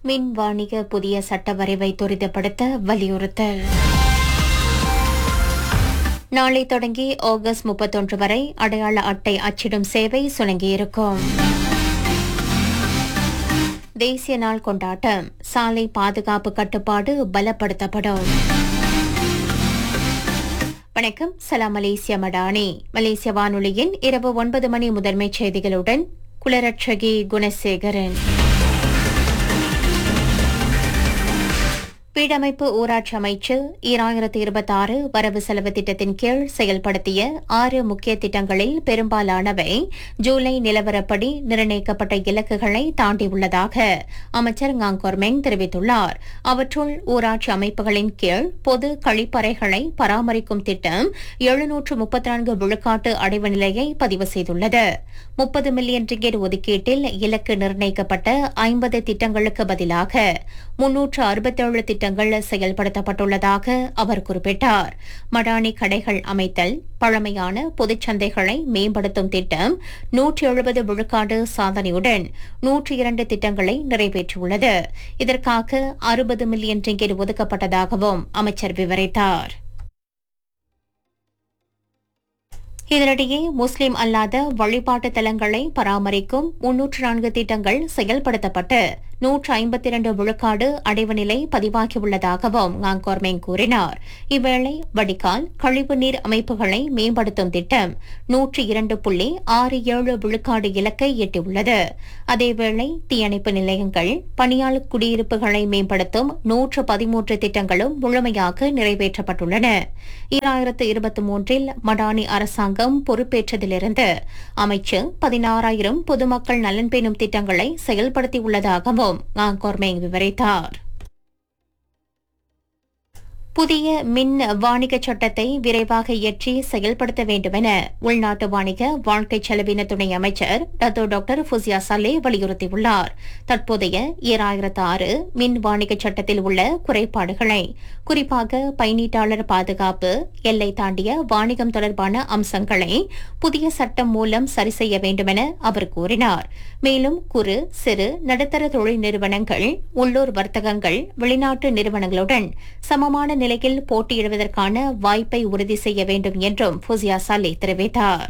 மின் வாணிக புதிய சட்ட வரைவை துரிதப்படுத்த வலியுறுத்தல் நாளை தொடங்கி ஆகஸ்ட் முப்பத்தொன்று வரை அடையாள அட்டை அச்சிடும் சேவை சுணங்கியிருக்கும் தேசிய நாள் கொண்டாட்டம் சாலை பாதுகாப்பு கட்டுப்பாடு பலப்படுத்தப்படும் வணக்கம் சலாம் மலேசிய மடானி மலேசிய வானொலியின் இரவு ஒன்பது மணி முதன்மைச் செய்திகளுடன் குலரட்சகி குணசேகரன் வீடமைப்பு ஊராட்சி அமைச்சு ஈராயிரத்தி இருபத்தாறு வரவு செலவு திட்டத்தின் கீழ் செயல்படுத்திய ஆறு முக்கிய திட்டங்களில் பெரும்பாலானவை ஜூலை நிலவரப்படி நிர்ணயிக்கப்பட்ட இலக்குகளை தாண்டியுள்ளதாக அமைச்சர் காங்கோர்மெங் தெரிவித்துள்ளார் அவற்றுள் ஊராட்சி அமைப்புகளின் கீழ் பொது கழிப்பறைகளை பராமரிக்கும் திட்டம் எழுநூற்று முப்பத்தி நான்கு விழுக்காட்டு அடைவு நிலையை பதிவு செய்துள்ளது முப்பது மில்லியன் ரிங்கெட் ஒதுக்கீட்டில் இலக்கு நிர்ணயிக்கப்பட்ட ஐம்பது திட்டங்களுக்கு பதிலாக முன்னூற்று அறுபத்தேழு திட்டங்கள் செயல்படுத்தப்பட்டுள்ளதாக அவர் குறிப்பிட்டார் மடானி கடைகள் அமைத்தல் பழமையான பொதுச் சந்தைகளை மேம்படுத்தும் திட்டம் நூற்றி எழுபது விழுக்காடு சாதனையுடன் நூற்றி இரண்டு திட்டங்களை நிறைவேற்றியுள்ளது இதற்காக அறுபது மில்லியன் ரிங்கெட் ஒதுக்கப்பட்டதாகவும் அமைச்சர் விவரித்தார் இதனிடையே முஸ்லிம் அல்லாத வழிபாட்டு தலங்களை பராமரிக்கும் முன்னூற்று நான்கு திட்டங்கள் செயல்படுத்தப்பட்டு நூற்று ஐம்பத்தி இரண்டு விழுக்காடு அடைவு நிலை பதிவாகியுள்ளதாகவும் காங்கோர்மேங் கூறினார் இவ்வேளை வடிகால் கழிவுநீர் அமைப்புகளை மேம்படுத்தும் திட்டம் நூற்றி இரண்டு புள்ளி ஆறு ஏழு விழுக்காடு இலக்கை எட்டியுள்ளது அதேவேளை தீயணைப்பு நிலையங்கள் பணியாளர் குடியிருப்புகளை மேம்படுத்தும் நூற்று பதிமூன்று திட்டங்களும் முழுமையாக நிறைவேற்றப்பட்டுள்ளன ஈராயிரத்து இருபத்தி மூன்றில் மடானி அரசாங்கம் பொறுப்பேற்றதிலிருந்து அமைச்சு பதினாறாயிரம் பொதுமக்கள் நலன் பேணும் திட்டங்களை செயல்படுத்தியுள்ளதாகவும் காங்கோர்மேங் விவரித்தார் புதிய மின் வாணிக சட்டத்தை விரைவாக இயற்றி செயல்படுத்த வேண்டுமென உள்நாட்டு வாணிக வாழ்க்கை செலவின துணை அமைச்சர் டத்தோ டாக்டர் ஃபுசியா சலே வலியுறுத்தியுள்ளார் தற்போதைய ஈராயிரத்து ஆறு மின் வாணிக சட்டத்தில் உள்ள குறைபாடுகளை குறிப்பாக பயனீட்டாளர் பாதுகாப்பு எல்லை தாண்டிய வாணிகம் தொடர்பான அம்சங்களை புதிய சட்டம் மூலம் சரி செய்ய வேண்டுமென அவர் கூறினார் மேலும் குறு சிறு நடுத்தர தொழில் நிறுவனங்கள் உள்ளூர் வர்த்தகங்கள் வெளிநாட்டு நிறுவனங்களுடன் சமமான நிலையில் போட்டியிடுவதற்கான வாய்ப்பை உறுதி செய்ய வேண்டும் என்றும் ஃபுசியா சாலே தெரிவித்தார்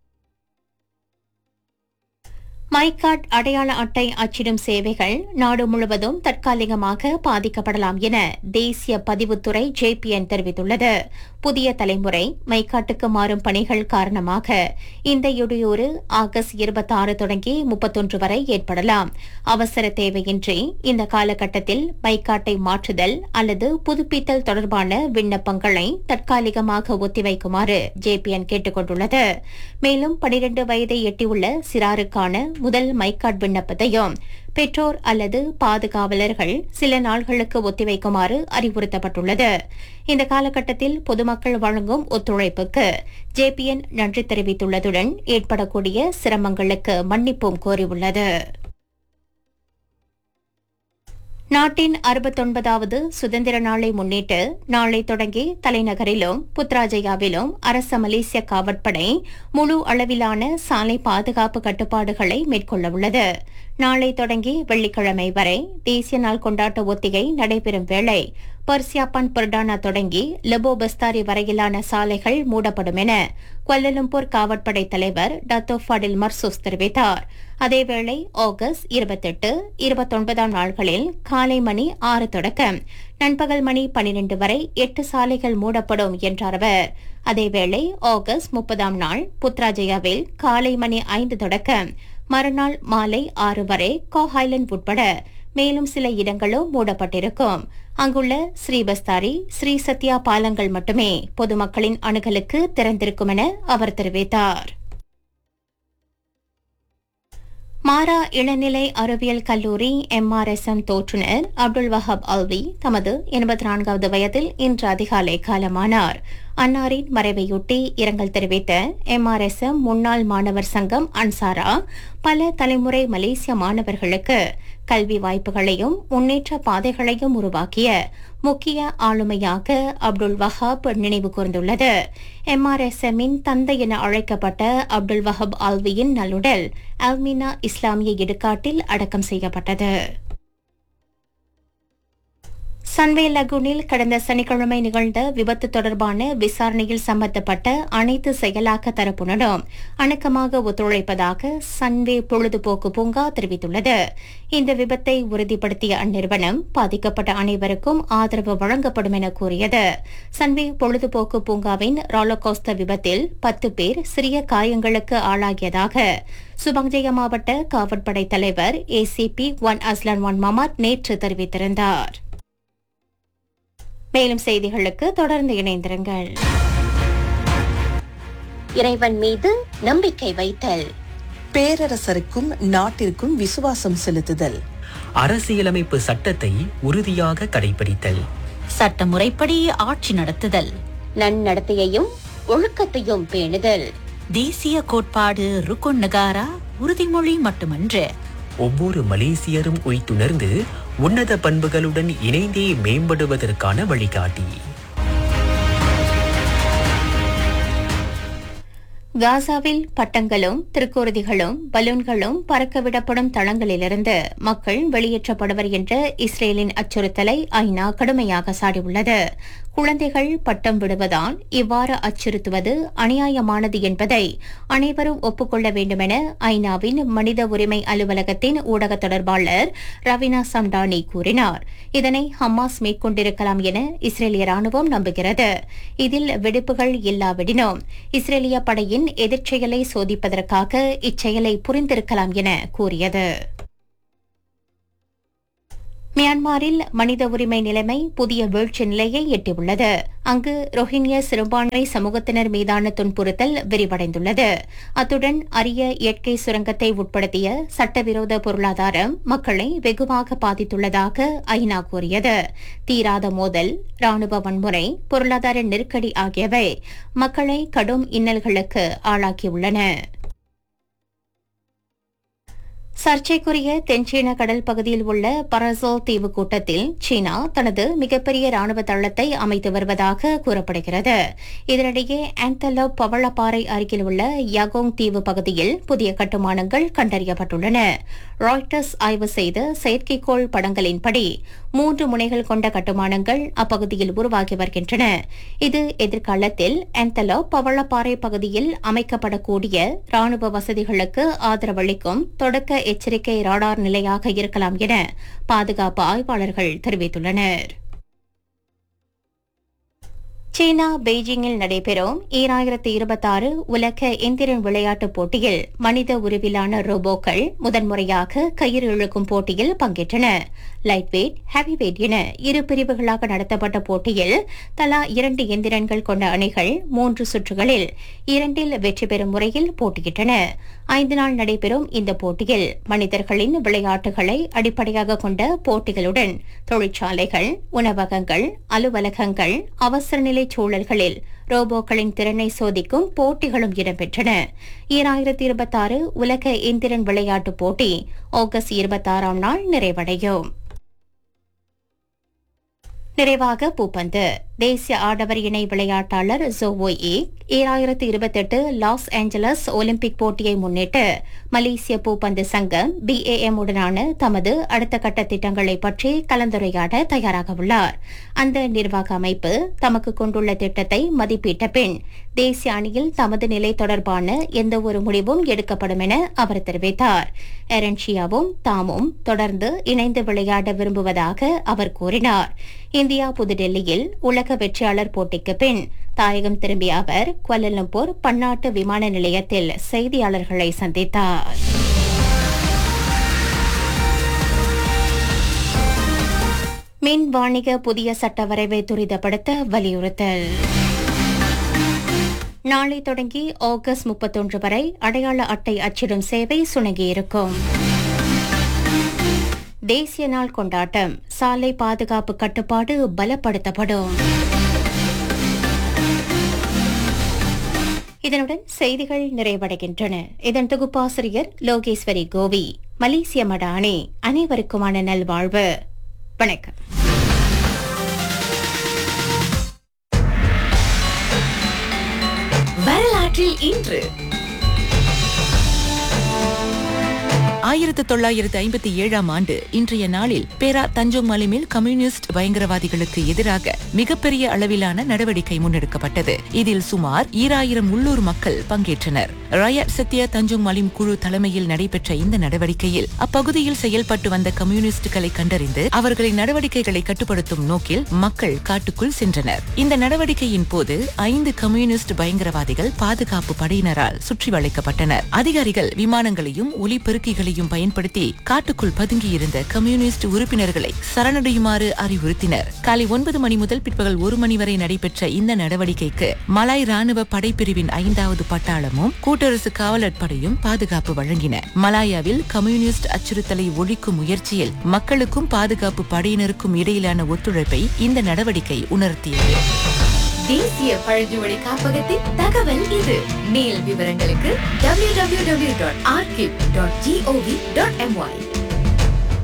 மைகாட் அடையாள அட்டை அச்சிடும் சேவைகள் நாடு முழுவதும் தற்காலிகமாக பாதிக்கப்படலாம் என தேசிய பதிவுத்துறை ஜேபிஎன் தெரிவித்துள்ளது புதிய தலைமுறை மைகாட்டுக்கு மாறும் பணிகள் காரணமாக இந்த இடையூறு ஆகஸ்ட் இருபத்தாறு தொடங்கி முப்பத்தொன்று வரை ஏற்படலாம் அவசர தேவையின்றி இந்த காலகட்டத்தில் மைகாட்டை மாற்றுதல் அல்லது புதுப்பித்தல் தொடர்பான விண்ணப்பங்களை தற்காலிகமாக ஒத்திவைக்குமாறு ஜேபிஎன் கேட்டுக் கொண்டுள்ளது மேலும் பனிரண்டு வயதை எட்டியுள்ள சிறாருக்கான முதல் மைகாட் விண்ணப்பத்தையும் பெற்றோர் அல்லது பாதுகாவலர்கள் சில நாள்களுக்கு ஒத்திவைக்குமாறு அறிவுறுத்தப்பட்டுள்ளது இந்த காலகட்டத்தில் பொதுமக்கள் வழங்கும் ஒத்துழைப்புக்கு ஜேபிஎன் நன்றி தெரிவித்துள்ளதுடன் ஏற்படக்கூடிய சிரமங்களுக்கு மன்னிப்பும் கோரியுள்ளது நாட்டின் அறுபத்தொன்பதாவது சுதந்திர நாளை முன்னிட்டு நாளை தொடங்கி தலைநகரிலும் புத்ராஜயாவிலும் அரச மலேசிய காவற்படை முழு அளவிலான சாலை பாதுகாப்பு கட்டுப்பாடுகளை மேற்கொள்ளவுள்ளது நாளை தொடங்கி வெள்ளிக்கிழமை வரை தேசிய நாள் கொண்டாட்ட ஒத்திகை நடைபெறும் வேளை பர்சியாப்பான் பர்டானா தொடங்கி லெபோ பஸ்தாரி வரையிலான சாலைகள் மூடப்படும் என கொல்லலம்பூர் காவற்படை தலைவர் டத்தோ ஃபடில் மர்சூஸ் தெரிவித்தார் அதேவேளை ஆகஸ்ட் இருபத்தெட்டு இருபத்தொன்பதாம் நாள்களில் காலை மணி ஆறு தொடக்கம் நண்பகல் மணி பனிரெண்டு வரை எட்டு சாலைகள் மூடப்படும் என்றார் அவர் அதேவேளை ஆகஸ்ட் முப்பதாம் நாள் புத்ராஜயாவில் காலை மணி ஐந்து தொடக்கம் மறுநாள் மாலை ஆறு வரை கோ ஹைலண்ட் உட்பட மேலும் சில இடங்களும் மூடப்பட்டிருக்கும் அங்குள்ள ஸ்ரீபஸ்தாரி ஸ்ரீ சத்யா பாலங்கள் மட்டுமே பொதுமக்களின் அணுகலுக்கு திறந்திருக்கும் என அவர் தெரிவித்தார் மாரா இளநிலை அறிவியல் கல்லூரி எம்ஆர்எஸ்எம் தோற்றுநர் அப்துல் வஹாப் அல்வி தமது எண்பத்தி நான்காவது வயதில் இன்று அதிகாலை காலமானார் அன்னாரின் மறைவையொட்டி இரங்கல் தெரிவித்த எம்ஆர்எஸ்எம் முன்னாள் மாணவர் சங்கம் அன்சாரா பல தலைமுறை மலேசிய மாணவர்களுக்கு கல்வி வாய்ப்புகளையும் முன்னேற்ற பாதைகளையும் உருவாக்கிய முக்கிய ஆளுமையாக அப்துல் வஹாப் நினைவு கூர்ந்துள்ளது எம்ஆர்எஸ்எம்மின் தந்தை என அழைக்கப்பட்ட அப்துல் வஹாப் ஆல்வியின் நல்லுடல் அல்மினா இஸ்லாமிய இடுகாட்டில் அடக்கம் செய்யப்பட்டது சன்வே லகூனில் கடந்த சனிக்கிழமை நிகழ்ந்த விபத்து தொடர்பான விசாரணையில் சம்பந்தப்பட்ட அனைத்து செயலாக்க தரப்புடனும் அணக்கமாக ஒத்துழைப்பதாக சன்வே பொழுதுபோக்கு பூங்கா தெரிவித்துள்ளது இந்த விபத்தை உறுதிப்படுத்திய அந்நிறுவனம் பாதிக்கப்பட்ட அனைவருக்கும் ஆதரவு வழங்கப்படும் என கூறியது சன்வே பொழுதுபோக்கு பூங்காவின் ராலோகோஸ்தர் விபத்தில் பத்து பேர் சிறிய காயங்களுக்கு ஆளாகியதாக சுபங்ஜய மாவட்ட காவற்படை தலைவர் ACP Wan Azlan Wan Mamat நேற்று தெரிவித்திருந்தார் மேலும் செய்திகளுக்கு தொடர்ந்து இணைந்திருங்கள் இறைவன் மீது நம்பிக்கை வைத்தல் பேரரசருக்கும் நாட்டிற்கும் விசுவாசம் செலுத்துதல் அரசியலமைப்பு சட்டத்தை உறுதியாக கடைபிடித்தல் சட்டமுறைப்படி ஆட்சி நடத்துதல் நன்னடத்தையையும் ஒழுக்கத்தையும் பேணுதல் தேசிய கோட்பாடு ருக்குன் நகாரா உறுதிமொழி மட்டுமன்று ஒவ்வொரு மலேசியரும் உய்த்துணர்ந்து உன்னத பண்புகளுடன் இணைந்தே மேம்படுவதற்கான வழிகாட்டி காசாவில் பட்டங்களும் திருக்குருதிகளும் பலூன்களும் பறக்கவிடப்படும் தளங்களிலிருந்து மக்கள் வெளியேற்றப்படுவர் என்ற இஸ்ரேலின் அச்சுறுத்தலை ஐநா கடுமையாக சாடியுள்ளது குழந்தைகள் பட்டம் விடுவதால் இவ்வாறு அச்சுறுத்துவது அநியாயமானது என்பதை அனைவரும் ஒப்புக்கொள்ள வேண்டுமென ஐநாவின் மனித உரிமை அலுவலகத்தின் ஊடக தொடர்பாளர் ரவினா சம்டானி கூறினார் இதனை ஹமாஸ் மேற்கொண்டிருக்கலாம் என இஸ்ரேலிய ராணுவம் நம்புகிறது இதில் வெடிப்புகள் இல்லாவிடினும் இஸ்ரேலிய படையின் எதிர்ச்செயலை சோதிப்பதற்காக இச்செயலை புரிந்திருக்கலாம் என கூறியது மியான்மரில் மனித உரிமை நிலைமை புதிய வீழ்ச்சி நிலையை எட்டியுள்ளது அங்கு ரோஹிங்கிய சிறுபான்மை சமூகத்தினர் மீதான துன்புறுத்தல் விரிவடைந்துள்ளது அத்துடன் அரிய இயற்கை சுரங்கத்தை உட்படுத்திய சட்டவிரோத பொருளாதாரம் மக்களை வெகுவாக பாதித்துள்ளதாக ஐநா கூறியது தீராத மோதல் ராணுவ வன்முறை பொருளாதார நெருக்கடி ஆகியவை மக்களை கடும் இன்னல்களுக்கு ஆளாக்கியுள்ளன சர்ச்சைக்குரிய தென்சீன கடல் பகுதியில் உள்ள பரசோல் தீவு கூட்டத்தில் சீனா தனது மிகப்பெரிய ராணுவ தளத்தை அமைத்து வருவதாக கூறப்படுகிறது இதனிடையே ஆந்தலோ பவளப்பாறை அருகில் உள்ள யகோங் தீவு பகுதியில் புதிய கட்டுமானங்கள் கண்டறியப்பட்டுள்ளன ராய்டர்ஸ் ஆய்வு செய்த செயற்கைக்கோள் படங்களின்படி மூன்று முனைகள் கொண்ட கட்டுமானங்கள் அப்பகுதியில் உருவாகி வருகின்றன இது எதிர்காலத்தில் ஆந்தலோ பவளப்பாறை பகுதியில் அமைக்கப்படக்கூடிய ராணுவ வசதிகளுக்கு ஆதரவளிக்கும் தொடக்க எச்சரிக்கை ராடார் நிலையாக இருக்கலாம் என பாதுகாப்பு ஆய்வாளர்கள் தெரிவித்துள்ளனர் சீனா பெய்ஜிங்கில் நடைபெறும் ஈராயிரத்து இருபத்தாறு உலக எந்திரன் விளையாட்டுப் போட்டியில் மனித உருவிலான ரோபோக்கள் முதன்முறையாக கயிறு இழுக்கும் போட்டியில் பங்கேற்றன லைட் வெயிட் ஹெவி வெயிட் என இரு பிரிவுகளாக நடத்தப்பட்ட போட்டியில் தலா இரண்டு எந்திரன்கள் கொண்ட அணிகள் மூன்று சுற்றுகளில் இரண்டில் வெற்றி பெறும் முறையில் போட்டியிட்டன ஐந்து நாள் நடைபெறும் இந்த போட்டியில் மனிதர்களின் விளையாட்டுகளை அடிப்படையாக கொண்ட போட்டிகளுடன் தொழிற்சாலைகள் உணவகங்கள் அலுவலகங்கள் அவசர நிலை சூழல்களில் ரோபோக்களின் திறனை சோதிக்கும் போட்டிகளும் இடம்பெற்றன ஈராயிரத்தி இருபத்தாறு உலக எந்திரன் விளையாட்டுப் போட்டி ஆகஸ்ட் இருபத்தாறாம் நாள் நிறைவடையும் நிறைவாக பூப்பந்து தேசிய ஆடவர் இணை விளையாட்டாளர் ஜோவோய் ஈராயிரத்து இருபத்தெட்டு லாஸ் ஏஞ்சலஸ் ஒலிம்பிக் போட்டியை முன்னிட்டு மலேசிய பூப்பந்து சங்கம் பிஏஎம் உடனான தமது அடுத்த கட்ட திட்டங்களை பற்றி கலந்துரையாட தயாராக உள்ளார் அந்த நிர்வாக அமைப்பு தமக்கு கொண்டுள்ள திட்டத்தை மதிப்பிட்ட பின் தேசிய அணியில் தமது நிலை தொடர்பான எந்த ஒரு முடிவும் எடுக்கப்படும் என அவர் தெரிவித்தார் எரன்ஷியாவும் தாமும் தொடர்ந்து இணைந்து விளையாட விரும்புவதாக அவர் கூறினார் இந்தியா புதுடெல்லியில் உலக வெற்றியாளர் போட்டிக்கு பின் தாயகம் திரும்பிய அவர் குவலலம்பூர் பன்னாட்டு விமான நிலையத்தில் செய்தியாளர்களை சந்தித்தார் மின் வாணிக புதிய சட்ட வரைவை துரிதப்படுத்த வலியுறுத்தல் நாளை தொடங்கி ஆகஸ்ட் முப்பத்தொன்று வரை அடையாள அட்டை அச்சிடும் சேவை சுணங்கியிருக்கும் தேசிய நாள் கொண்டாட்டம் சாலை பாதுகாப்பு கட்டுப்பாடு பலப்படுத்தப்படும் இதனுடன் செய்திகள் நிறைவடைகின்றன இதன் தொகுப்பாசிரியர் லோகேஸ்வரி கோவி மலேசிய மடானி அனைவருக்குமான நல்வாழ்வு வணக்கம் வரலாற்றில் இன்று ஆயிரத்து தொள்ளாயிரத்து ஐம்பத்தி ஏழாம் ஆண்டு இன்றைய நாளில் பேரா தஞ்சோங் மலிமில் கம்யூனிஸ்ட் பயங்கரவாதிகளுக்கு எதிராக மிகப்பெரிய அளவிலான நடவடிக்கை முன்னெடுக்கப்பட்டது இதில் சுமார் ஈராயிரம் உள்ளூர் மக்கள் பங்கேற்றனர் ரயட் சத்யா தஞ்சோங் மலிம் குழு தலைமையில் நடைபெற்ற இந்த நடவடிக்கையில் அப்பகுதியில் செயல்பட்டு வந்த கம்யூனிஸ்டுகளை கண்டறிந்து அவர்களின் நடவடிக்கைகளை கட்டுப்படுத்தும் நோக்கில் மக்கள் காட்டுக்குள் சென்றனர் இந்த நடவடிக்கையின் போது ஐந்து கம்யூனிஸ்ட் பயங்கரவாதிகள் பாதுகாப்பு படையினரால் சுற்றி வளைக்கப்பட்டனர் அதிகாரிகள் விமானங்களையும் ஒலிபெருக்கிகளையும் பயன்படுத்தி காட்டுக்குள் பதுங்கியிருந்த கம்யூனிஸ்ட் உறுப்பினர்களை சரணடையுமாறு அறிவுறுத்தினர் காலை ஒன்பது மணி முதல் பிற்பகல் ஒரு மணி வரை நடைபெற்ற இந்த நடவடிக்கைக்கு மலாய் ராணுவ படைப்பிரிவின் ஐந்தாவது பட்டாளமும் கூட்டரசு காவலர் படையும் பாதுகாப்பு வழங்கின மலாயாவில் கம்யூனிஸ்ட் அச்சுறுத்தலை ஒழிக்கும் முயற்சியில் மக்களுக்கும் பாதுகாப்பு படையினருக்கும் இடையிலான ஒத்துழைப்பை இந்த நடவடிக்கை உணர்த்தியது தேசிய பழங்குடி காப்பகத்தின் தகவல் இது மேல் விவரங்களுக்கு www.archive.gov.my